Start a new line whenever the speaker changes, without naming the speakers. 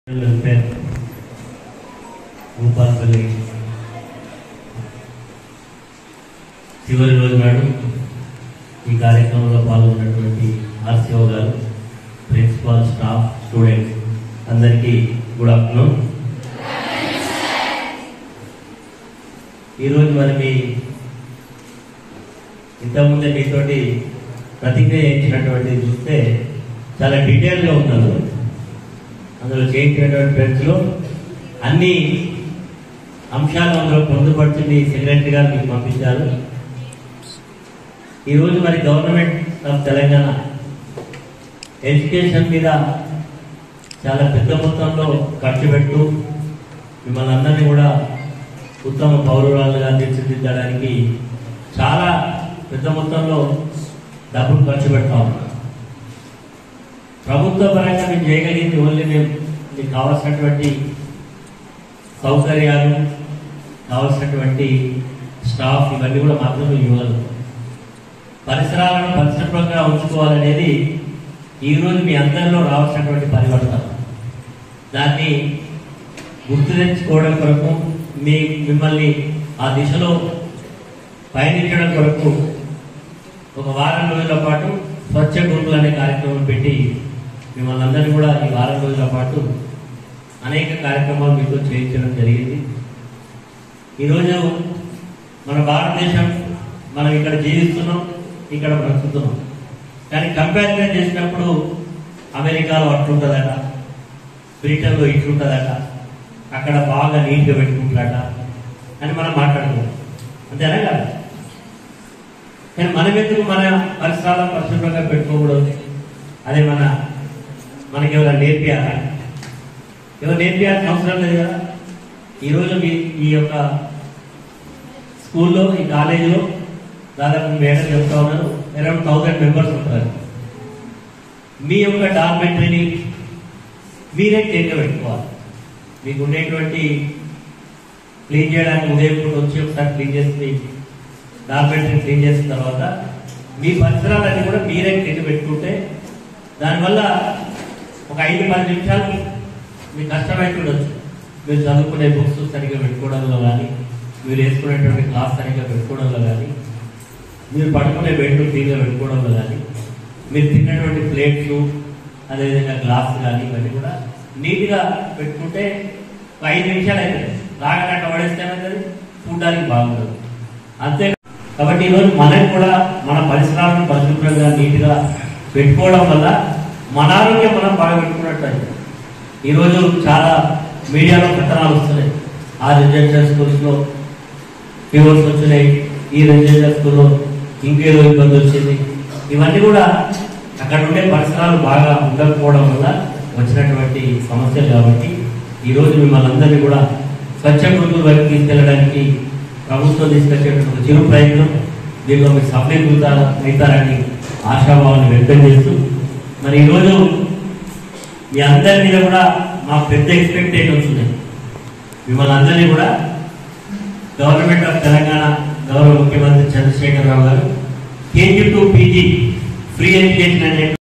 Welfare Bhupalpally చివరి రోజు నాడు ఈ కార్యక్రమంలో పాల్గొన్నటువంటి ఆర్సీఓ గారు ప్రిన్సిపాల్ స్టాఫ్ స్టూడెంట్స్ అందరికీ గుడ్ ఆఫ్టర్నూన్ ఈరోజు మరి మీ ఇంతకుముందే మీతోటి ప్రతిజ్ఞ చేయించినటువంటిది చూస్తే చాలా డీటెయిల్గా ఉన్నారు అందులో చేయించినటువంటి పెన్స్లో అన్ని అంశాలు అందులో పొందుపరిచి మీ సెక్రటరీ గారు మీకు పంపించారు ఈరోజు మరి గవర్నమెంట్ ఆఫ్ తెలంగాణ ఎడ్యుకేషన్ మీద చాలా పెద్ద మొత్తంలో ఖర్చు పెట్టు మిమ్మల్ని అందరినీ కూడా ఉత్తమ పౌరురాలుగా తీర్చిదిద్దడానికి చాలా పెద్ద మొత్తంలో డబ్బులు ఖర్చు పెడతా ఉన్నాం ప్రభుత్వ పరంగా మేము చేయగలిగింది ఓన్లీ మేము మీకు కావాల్సినటువంటి సౌకర్యాలు కావాల్సినటువంటి స్టాఫ్ ఇవన్నీ కూడా మాత్రమే ఇవ్వాలి పరిసరాలను పరిశుభ్రంగా ఉంచుకోవాలనేది ఈరోజు మీ అందరిలో రావాల్సినటువంటి పరివర్తన దాన్ని గుర్తు తెచ్చుకోవడం కొరకు మీ మిమ్మల్ని ఆ దిశలో పయనించడం కొరకు ఒక వారం రోజుల పాటు స్వచ్ఛ గురుకులు అనే కార్యక్రమం పెట్టి మిమ్మల్ని అందరినీ కూడా ఈ వారం రోజుల పాటు అనేక కార్యక్రమాలు మీతో చేయించడం జరిగింది ఈరోజు మన భారతదేశం మనం ఇక్కడ జీవిస్తున్నాం ఇక్కడ బ్రతుకుతున్నాం కానీ కంపారిజన్ చేసినప్పుడు అమెరికాలో అట్లుంటుందట బ్రిటన్లో ఇట్లుంటుందట అక్కడ బాగా నీట్గా పెట్టుకుంటారట అని మనం మాట్లాడుతున్నాం అంతేనా కదా కానీ మనం ఎందుకు మన పరిసరాలను పరిశుభ్రంగా పెట్టుకోకూడదు అదే మన మనకి ఎవరైనా నేర్పియాలా ఎవరు నేర్పియాల్సిన అవసరం లేదు కదా ఈరోజు మీ ఈ యొక్క స్కూల్లో ఈ కాలేజీలో దాదాపు మేడం చెప్తా ఉన్నారు అరౌండ్ థౌసండ్ మెంబర్స్ ఉంటారు మీ యొక్క డాక్యుమెంటరీని మీరే కేంద్ర పెట్టుకోవాలి మీకు ఉండేటువంటి క్లీన్ చేయడానికి ఉదయం పూట వచ్చి ఒకసారి క్లీన్ చేసి డాక్యుమెంటరీ క్లీన్ చేసిన తర్వాత మీ పరిసరాలన్నీ కూడా మీరే క్లీన్ పెట్టుకుంటే దానివల్ల ఒక ఐదు పది నిమిషాలు మీకు కష్టమైతే ఉండొచ్చు మీరు చదువుకునే బుక్స్ సరిగ్గా పెట్టుకోవడంలో కానీ మీరు వేసుకునేటువంటి క్లాస్ సరిగ్గా పెట్టుకోవడంలో కానీ మీరు పడుకునే బెడ్ క్లీన్గా పెట్టుకోవడంలో కానీ మీరు తిన్నటువంటి ప్లేట్స్ అదేవిధంగా గ్లాస్ కానీ ఇవన్నీ కూడా నీట్గా పెట్టుకుంటే ఒక ఐదు నిమిషాలు అవుతుంది రాగనట్టు పడేస్తే ఏమవుతుంది చూడడానికి బాగుంటుంది అంతే కాబట్టి ఈరోజు మనం కూడా మన పరిసరాలను పరిశుభ్రంగా నీట్గా పెట్టుకోవడం వల్ల మన ఆరోగ్యం మనం బాగా పెట్టుకున్నట్టు అయింది. ఈరోజు చాలా మీడియాలో కథనాలు వస్తున్నాయి ఆ రెసిడెన్షియల్ స్కూల్స్లో ఫీవర్స్ వచ్చినాయి ఈ రెసిడెన్షియల్ స్కూల్లో ఇంకేదో ఇబ్బంది వచ్చింది ఇవన్నీ కూడా అక్కడ ఉండే పరిసరాలు బాగా ఉండకపోవడం వల్ల వచ్చినటువంటి సమస్యలు కాబట్టి ఈరోజు మిమ్మల్ని అందరినీ కూడా స్వచ్ఛ గురుకుల వైపు తీసుకెళ్ళడానికి ప్రభుత్వం తీసుకొచ్చేటువంటి ఒక చిరు ప్రయత్నం దీనిలో మీరు సఫలీకృతారు అవుతారని ఆశాభావాన్ని వ్యక్తం చేస్తూ మరి ఈరోజు మీ అందరి మీద కూడా మా పెద్ద ఎక్స్పెక్టేషన్స్ ఉన్నాయి మిమ్మల్ని అందరినీ కూడా గవర్నమెంట్ ఆఫ్ తెలంగాణ గౌరవ ముఖ్యమంత్రి చంద్రశేఖరరావు గారు KG to PG free education అనే